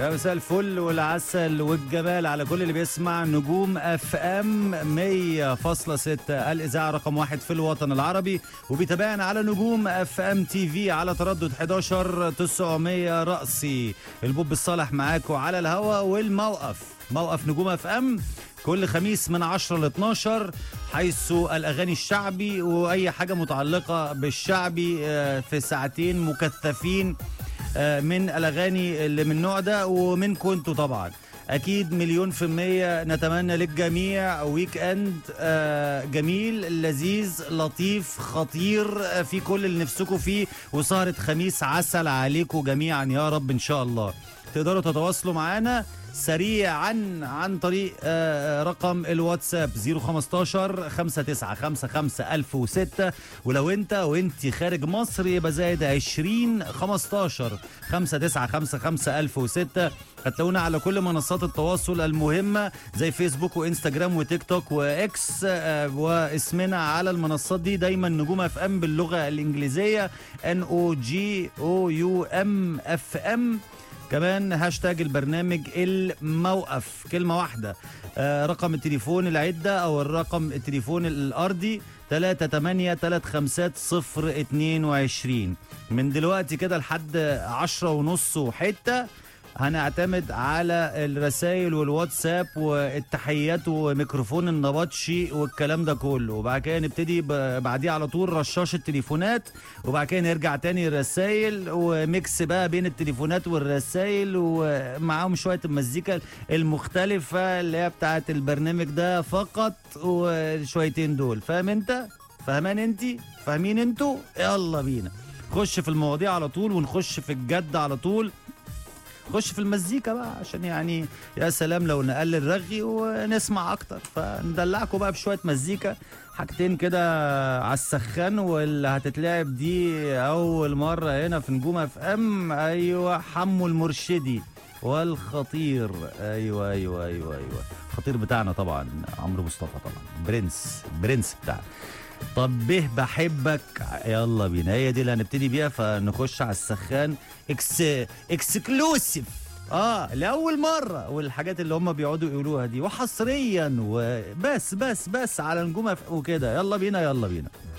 يا مساء الفل والعسل والجمال على كل اللي بيسمع نجوم اف ام 100.6 الاذاعه رقم واحد في الوطن العربي وبيتابعنا على نجوم اف ام تي في على تردد 11 900 رأسي البوب الصالح معاكم على الهوا والموقف موقف نجوم اف ام كل خميس من 10 ل 12 حيث الاغاني الشعبي واي حاجه متعلقه بالشعبي آه، في ساعتين مكثفين آه، من الاغاني اللي من النوع ده ومنكم انتوا طبعا اكيد مليون في المية نتمنى للجميع ويك اند آه، جميل لذيذ لطيف خطير آه، في كل اللي نفسكم فيه وسهرة خميس عسل عليكم جميعا يا رب ان شاء الله تقدروا تتواصلوا معانا سريعا عن طريق آه، رقم الواتساب 015 5955 1006 ولو انت وانت خارج مصر يبقى زائد 20 15 5955 1006 هتلاقونا على كل منصات التواصل المهمة زي فيسبوك وانستجرام وتيك توك واكس آه، واسمنا على المنصات دي دايما نجوم اف ام باللغة الانجليزية ان او جي او يو ام اف ام كمان هاشتاج البرنامج الموقف كلمة واحدة آه رقم التليفون العدة أو الرقم التليفون الأرضي 3835022 من دلوقتي كده لحد عشرة ونص وحتة هنعتمد على الرسائل والواتساب والتحيات وميكروفون النبطشي والكلام ده كله وبعد كده نبتدي ب- بعديه على طول رشاش التليفونات وبعد كده نرجع تاني الرسائل وميكس بقى بين التليفونات والرسائل ومعاهم شوية المزيكا المختلفة اللي هي بتاعت البرنامج ده فقط وشويتين دول فاهم انت؟ فاهمان انت؟ فاهمين انتوا؟ يلا بينا خش في المواضيع على طول ونخش في الجد على طول خش في المزيكا بقى عشان يعني يا سلام لو نقلل رغي ونسمع اكتر فندلعكم بقى بشويه مزيكا حاجتين كده على السخان واللي هتتلعب دي اول مره هنا في نجوم اف ام ايوه حمو المرشدي والخطير ايوه ايوه ايوه ايوه الخطير بتاعنا طبعا عمرو مصطفى طبعا برنس برنس بتاعنا طب به بحبك يلا بينا هي دي اللي هنبتدي بيها فنخش على السخان اكس اكسكلوسيف اه لاول مره والحاجات اللي هم بيقعدوا يقولوها دي وحصريا وبس بس بس على نجوم أف- وكده يلا بينا يلا بينا